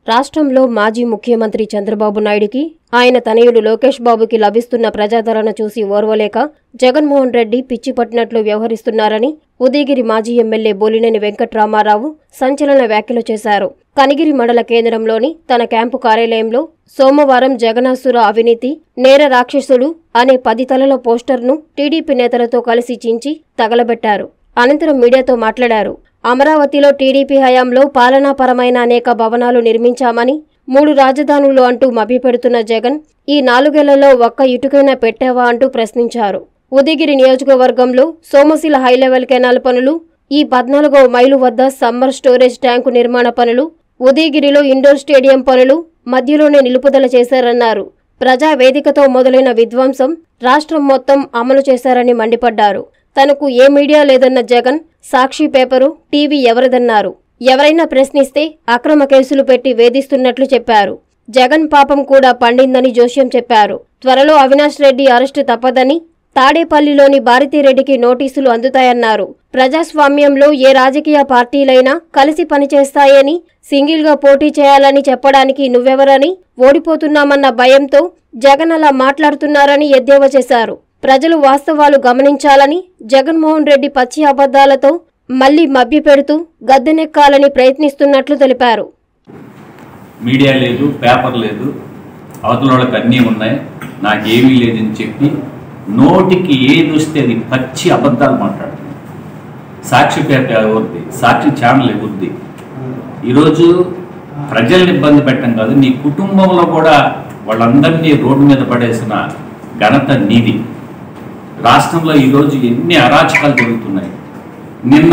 రాష్ట్రంలో మాజీ ముఖ్యమంత్రి చంద్రబాబు నాయుడికి ఆయన తనయుడు లోకేష్ బాబుకి లభిస్తున్న ప్రజాదరణ చూసి ఓర్వలేక జగన్మోహన్ రెడ్డి పిచ్చి పట్టినట్లు వ్యవహరిస్తున్నారని ఉదయగిరి మాజీ ఎమ్మెల్యే బోలినేని వెంకట్రామారావు సంచలన వ్యాఖ్యలు చేశారు కనిగిరి మండల కేంద్రంలోని తన క్యాంపు కార్యాలయంలో సోమవారం జగనాసుర అవినీతి నేర రాక్షసుడు అనే పది తలల పోస్టర్ను టీడీపీ నేతలతో కలిసి చించి తగలబెట్టారు అనంతరం మీడియాతో మాట్లాడారు అమరావతిలో టీడీపీ హయాంలో పాలనాపరమైన అనేక భవనాలు నిర్మించామని మూడు రాజధానులు అంటూ మభ్యపెడుతున్న జగన్ ఈ నాలుగేళ్లలో ఒక్క ఇటుకైనా పెట్టావా అంటూ ప్రశ్నించారు ఉదయగిరి నియోజకవర్గంలో సోమశిల హైలెవెల్ కెనాల్ పనులు ఈ పద్నాలుగో మైలు వద్ద సమ్మర్ స్టోరేజ్ ట్యాంకు నిర్మాణ పనులు ఉదయగిరిలో ఇండోర్ స్టేడియం పనులు మధ్యలోనే నిలుపుదల చేశారన్నారు ప్రజా వేదికతో మొదలైన విధ్వంసం రాష్ట్రం మొత్తం అమలు చేశారని మండిపడ్డారు తనకు ఏ మీడియా లేదన్న జగన్ సాక్షి పేపరు టీవీ ఎవరిదన్నారు ఎవరైనా ప్రశ్నిస్తే అక్రమ కేసులు పెట్టి వేధిస్తున్నట్లు చెప్పారు జగన్ పాపం కూడా పండిందని జోస్యం చెప్పారు త్వరలో అవినాష్ రెడ్డి అరెస్టు తప్పదని తాడేపల్లిలోని భారతీరెడ్డికి నోటీసులు అందుతాయన్నారు ప్రజాస్వామ్యంలో ఏ రాజకీయ పార్టీలైనా కలిసి పనిచేస్తాయని సింగిల్గా పోటీ చేయాలని చెప్పడానికి నువ్వెవరని ఓడిపోతున్నామన్న భయంతో జగన్ అలా మాట్లాడుతున్నారని ఎద్దేవా చేశారు ప్రజలు వాస్తవాలు గమనించాలని జగన్మోహన్ రెడ్డి పచ్చి అబద్ధాలతో మళ్లీ మభ్యపెడుతూ గద్దెనెక్కాలని ప్రయత్నిస్తున్నట్లు తెలిపారు మీడియా లేదు పేపర్ లేదు అవతల వాళ్ళకి అన్నీ ఉన్నాయి నాకేమీ లేదని చెప్పి నోటికి ఏది వస్తే అది పచ్చి అబద్ధాలు మాట్లాడుతుంది సాక్షి పేపర్ ఎవరిది సాక్షి ఛానల్ ఎవరిది ఈరోజు ప్రజల్ని ఇబ్బంది పెట్టడం కాదు నీ కుటుంబంలో కూడా వాళ్ళందరినీ రోడ్డు మీద పడేసిన ఘనత నీది రాష్ట్రంలో ఈరోజు ఎన్ని అరాచకాలు జరుగుతున్నాయి నిన్న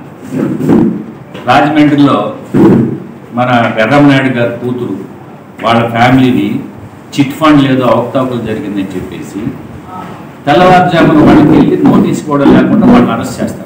రాజమండ్రిలో మన వెర్రమనాయుడు గారి కూతురు వాళ్ళ ఫ్యామిలీని చిట్ ఫండ్ లేదో అవకతవకలు జరిగిందని చెప్పేసి తెల్లవారుజామున వాళ్ళకి వెళ్ళి నోటీస్ కూడా లేకుండా వాళ్ళని అరెస్ట్ చేస్తారు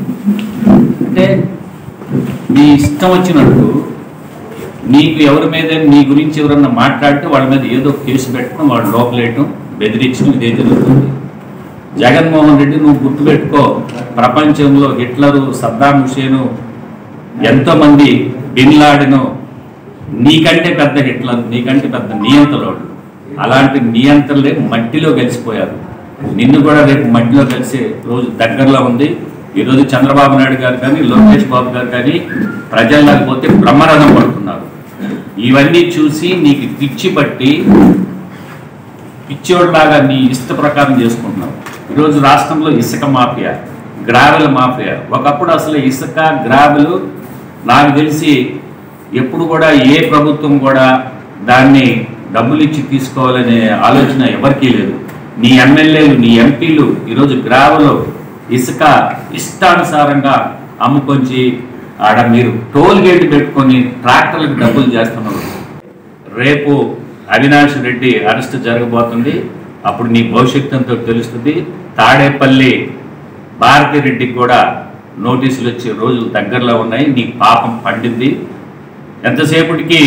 అంటే మీ ఇష్టం వచ్చినట్టు నీకు ఎవరి మీద నీ గురించి ఎవరన్నా మాట్లాడితే వాళ్ళ మీద ఏదో కేసు పెట్టడం వాళ్ళు లోపలేయటం బెదిరించడం ఇదే జరుగుతుంది జగన్మోహన్ రెడ్డి నువ్వు గుర్తుపెట్టుకో ప్రపంచంలో హిట్లరు సద్దాం హుసేను ఎంతోమంది బిన్ లాడెను నీకంటే పెద్ద హిట్లర్ నీకంటే పెద్ద నియంతలోడు అలాంటి నియంత్రణలే మట్టిలో కలిసిపోయారు నిన్ను కూడా రేపు మట్టిలో కలిసే రోజు దగ్గరలో ఉంది ఈరోజు చంద్రబాబు నాయుడు గారు కానీ లోకేష్ బాబు గారు కానీ ప్రజల్లోకి పోతే బ్రహ్మరథం పడుతున్నారు ఇవన్నీ చూసి నీకు పిచ్చి పట్టి పిచ్చోడ్లాగా నీ ఇష్ట ప్రకారం చేసుకుంటున్నావు ఈరోజు రాష్ట్రంలో ఇసుక మాఫియా గ్రావెల్ మాఫియా ఒకప్పుడు అసలు ఇసుక గ్రావెల్ నాకు తెలిసి ఎప్పుడు కూడా ఏ ప్రభుత్వం కూడా దాన్ని డబ్బులు ఇచ్చి తీసుకోవాలనే ఆలోచన ఎవరికీ లేదు నీ ఎమ్మెల్యేలు నీ ఎంపీలు ఈరోజు గ్రావెల్ ఇసుక ఇష్టానుసారంగా అమ్ముకొంచి ఆడ మీరు టోల్ గేట్ పెట్టుకొని ట్రాక్టర్లకు డబ్బులు చేస్తున్నారు రేపు అవినాష్ రెడ్డి అరెస్ట్ జరగబోతుంది అప్పుడు నీ భవిష్యత్తు ఎంతో తెలుస్తుంది తాడేపల్లి భారతి రెడ్డికి కూడా నోటీసులు వచ్చే రోజులు దగ్గరలో ఉన్నాయి నీ పాపం పండింది ఎంతసేపటికి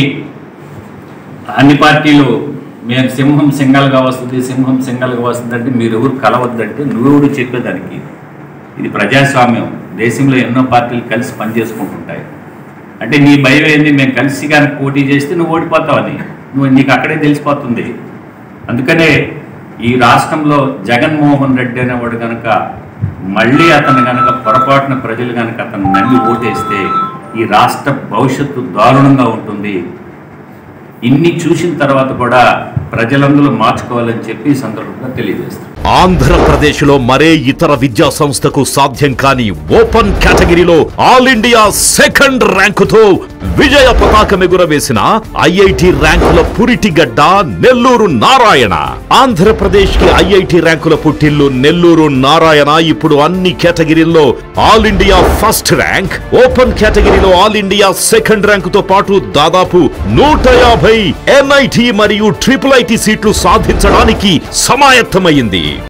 అన్ని పార్టీలు మేము సింహం సింగల్గా వస్తుంది సింహం సింగల్గా వస్తుంది అంటే మీరు ఎవరు కలవద్దంటే నువ్వెవరు చెప్పేదానికి ఇది ప్రజాస్వామ్యం దేశంలో ఎన్నో పార్టీలు కలిసి పనిచేసుకుంటుంటాయి అంటే నీ భయం ఏంది మేము కలిసి కానీ పోటీ చేస్తే నువ్వు ఓడిపోతావు అని నువ్వు నీకు అక్కడే తెలిసిపోతుంది అందుకనే ఈ రాష్ట్రంలో జగన్మోహన్ రెడ్డి అనేవాడు కనుక మళ్ళీ అతను కనుక పొరపాటున ప్రజలు కనుక అతను నమ్మి ఓటేస్తే ఈ రాష్ట్ర భవిష్యత్తు దారుణంగా ఉంటుంది ఇన్ని చూసిన తర్వాత కూడా ప్రజలందరూ మార్చుకోవాలని చెప్పి ఈ సందర్భంగా తెలియజేస్తాను ఆంధ్రప్రదేశ్లో మరే ఇతర విద్యా సంస్థకు సాధ్యం కాని ఓపెన్ కేటగిరీలో ఆల్ ఇండియా సెకండ్ ర్యాంకుతో విజయ పతాకం ఎగురవేసిన ఐఐటి ర్యాంకుల పురిటిగడ్డ నెల్లూరు నారాయణ ఆంధ్రప్రదేశ్ కి ఐఐటి ర్యాంకుల పుట్టిల్లు నెల్లూరు నారాయణ ఇప్పుడు అన్ని కేటగిరీల్లో all India first rank open కేటగిరీలో ఆల్ ఇండియా సెకండ్ ర్యాంకుతో పాటు దాదాపు నూట యాభై ఎన్ఐటి మరియు ట్రిపుల్ ఐటి సీట్లు సాధించడానికి సమాయత్తమైంది